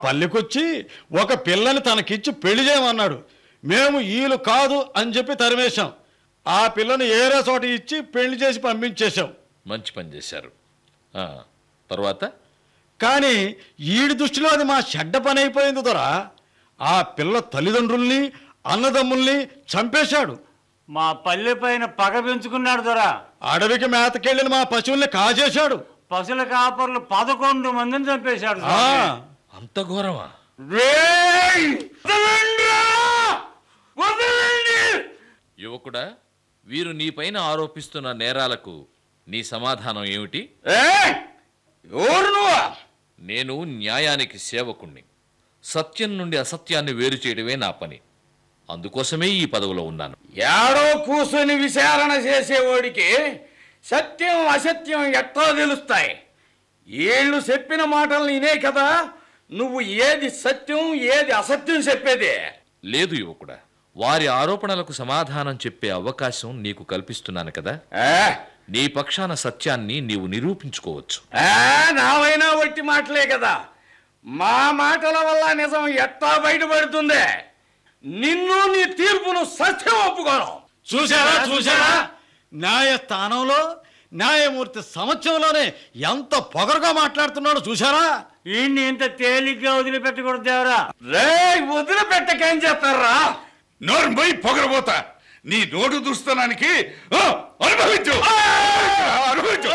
పల్లెకొచ్చి ఒక పిల్లని తనకిచ్చి పెళ్లి చేయమన్నాడు మేము ఈలు కాదు అని చెప్పి తరిమేశాం ఆ పిల్లని ఏరే చోట ఇచ్చి పెళ్లి చేసి పంపించేశాం మంచి పని చేశారు ఆ, తర్వాత కానీ ఈడి దృష్టిలో అది మా చెడ్డ పని అయిపోయింది దొర ఆ పిల్ల తల్లిదండ్రుల్ని అన్నదమ్ముల్ని చంపేశాడు మా పల్లె పైన పగ పెంచుకున్నాడు దొరా అడవికి మేతకెళ్ళిన మా పశువుల్ని కాజేశాడు పశుల కాపర్లు పదకొండు మందిని చంపేశాడు ఆ, స్వామి. అంత ఘోరమా రేయ్! వదలండ్రా! వదలండి! యువకుడా వీరు నీపైన ఆరోపిస్తున్న నేరాలకు నీ సమాధానం ఏమిటి ఏయ్! ఎవరు నువ్వు నేను న్యాయానికి సేవకుణ్ణి సత్యం నుండి అసత్యాన్ని వేరు చేయడమే నా పని అందుకోసమే ఈ పదవిలో ఉన్నాను ఏడో కూర్చొని విచారణ చేసేవాడికి సత్యం అసత్యం ఎట్లా తెలుస్తాయి వీళ్ళు చెప్పిన మాటలు వినే కదా నువ్వు ఏది సత్యం ఏది అసత్యం చెప్పేది లేదు యువకుడా వారి ఆరోపణలకు సమాధానం చెప్పే అవకాశం నీకు కల్పిస్తున్నాను కదా ఆ, నీ పక్షాన సత్యాన్ని నీవు నిరూపించుకోవచ్చు ఆ, నావైనా వట్టి మాటలే కదా మా మాటల వల్ల నిజం ఎట్లా బయటపడుతుంది నిన్ను నీ తీర్పును సత్యం ఒప్పుకోను చూసారా చూసారా న్యాయస్థానంలో న్యాయమూర్తి సంవత్సరంలోనే ఎంత పొగరుగా మాట్లాడుతున్నాడో చూసారా ఈయన్ని ఇంత తేలిగ్గా వదిలిపెట్టకూడదు దేవరా రే వదిలిపెట్టకేం చేస్తారా నోర్మై పొగరబోతా నీ నోటు దుస్తనానికి ఆ, అనుభవించు అనుభవించు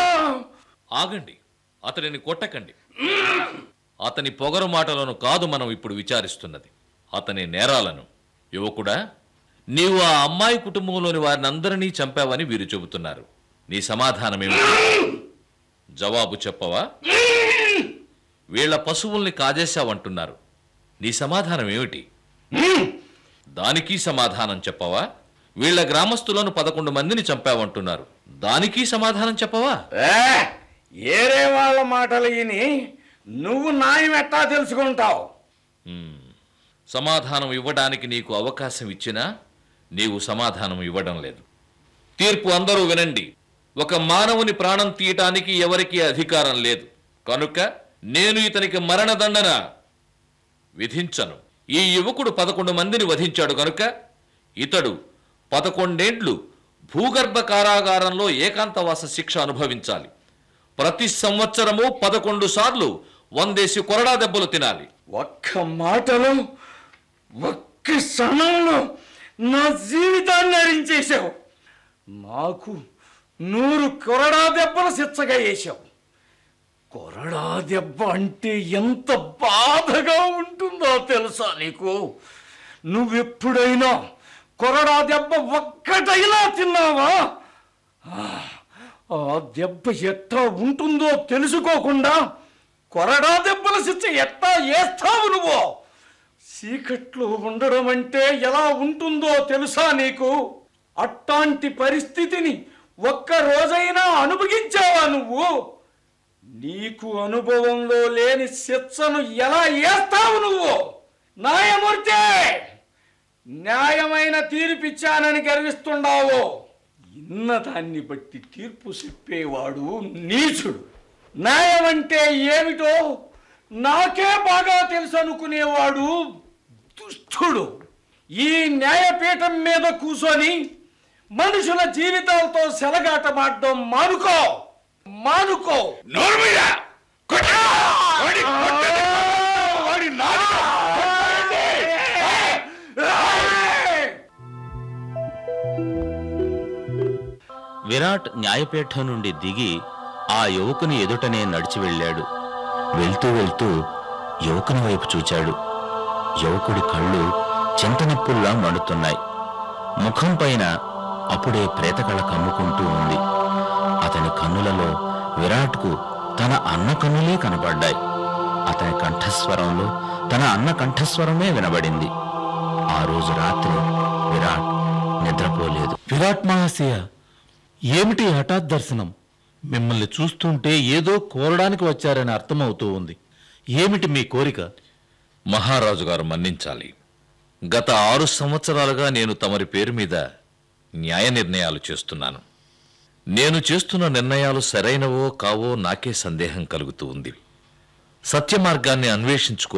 ఆగండి అతడిని కొట్టకండి అతని పొగరు మాటలను కాదు మనం ఇప్పుడు విచారిస్తున్నది అతని నేరాలను యువకుడా నీవు ఆ అమ్మాయి కుటుంబంలోని వారిని అందరినీ చంపావని వీరు చెబుతున్నారు నీ సమాధానమేమిటి జవాబు చెప్పవా వీళ్ళ పశువుల్ని కాజేశావంటున్నారు నీ సమాధానం ఏమిటి దానికి సమాధానం చెప్పవా వీళ్ళ గ్రామస్తులను పదకొండు మందిని చంపావంటున్నారు దానికి సమాధానం చెప్పవా ఏ, ఏరే వాళ్ళ మాటలు విని నువ్వు న్యాయం ఎట్టా తెలుసుకుంటావు సమాధానం ఇవ్వడానికి నీకు అవకాశం ఇచ్చినా నీవు సమాధానం ఇవ్వడం లేదు తీర్పు అందరూ వినండి ఒక మానవుని ప్రాణం తీయటానికి ఎవరికీ అధికారం లేదు కనుక నేను ఇతనికి మరణదండన విధించను ఈ యువకుడు పదకొండు మందిని వధించాడు కనుక ఇతడు పదకొండేండ్లు భూగర్భ కారాగారంలో ఏకాంతవాస శిక్ష అనుభవించాలి ప్రతి సంవత్సరము పదకొండు సార్లు వందేసి కొరడా దెబ్బలు తినాలి ఒక్క మాటలో ఒక్క క్షణంలో నా జీవితాన్ని అరించేశావు నాకు నూరు కొరడా దెబ్బలు శిచ్చగా వేశావు కొరడా దెబ్బ అంటే ఎంత బాధగా ఉంటుందో తెలుసా నీకు నువ్వెప్పుడైనా కొరడా దెబ్బ ఒక్కటైనా తిన్నావా ఆ, ఆ దెబ్బ ఎట్టా ఉంటుందో తెలుసుకోకుండా కొరడా దెబ్బల శిక్ష ఎట్టా వేస్తావు నువ్వు చీకట్లో ఉండడం అంటే ఎలా ఉంటుందో తెలుసా నీకు అట్టాంటి పరిస్థితిని ఒక్క రోజైనా అనుభవించావా నువ్వు నీకు అనుభవంలో లేని శిక్షను ఎలా వేస్తావు నువ్వు న్యాయమూర్తి న్యాయమైన తీర్పిచ్చానని గర్విస్తుండావు ఇన్న దాన్ని బట్టి తీర్పు చెప్పేవాడు నీచుడు న్యాయం అంటే ఏమిటో నాకే బాగా తెలుసు అనుకునేవాడు దుష్టుడు ఈ న్యాయపీఠం మీద కూర్చొని మనుషుల జీవితాలతో సెలగాటమాడడం మానుకో మానుకో నోర్మయ్యా కొట్టు! వాడి కొట్టండి! వాడి నాలుక విరాట్ న్యాయపీఠం నుండి దిగి ఆ యువకుని ఎదుటనే నడిచి వెళ్ళాడు వెళ్తూ వెళ్తూ యువకుని వైపు చూచాడు యువకుడి కళ్ళు చింతనిప్పుల్లా మండుతున్నాయి ముఖం పైన అప్పుడే ప్రేతకళ కమ్ముకుంటూ ఉంది అతని కన్నులలో విరాట్కు తన అన్న కన్నులే కనబడ్డాయి అతని కంఠస్వరంలో తన అన్న కంఠస్వరమే వినబడింది ఆ రోజు రాత్రి విరాట్ నిద్రపోలేదు విరాట్ మహాశయ ఏమిటి హఠాత్ దర్శనం మిమ్మల్ని చూస్తుంటే ఏదో కోరడానికి వచ్చారని అర్థమవుతూ ఉంది ఏమిటి మీ కోరిక మహారాజు గారు మన్నించాలి గత ఆరు సంవత్సరాలుగా నేను తమరి పేరు మీద న్యాయ నిర్ణయాలు చేస్తున్నాను నేను చేస్తున్న నిర్ణయాలు సరైనవో కావో నాకే సందేహం కలుగుతూ ఉంది సత్య మార్గాన్ని అన్వేషించుకో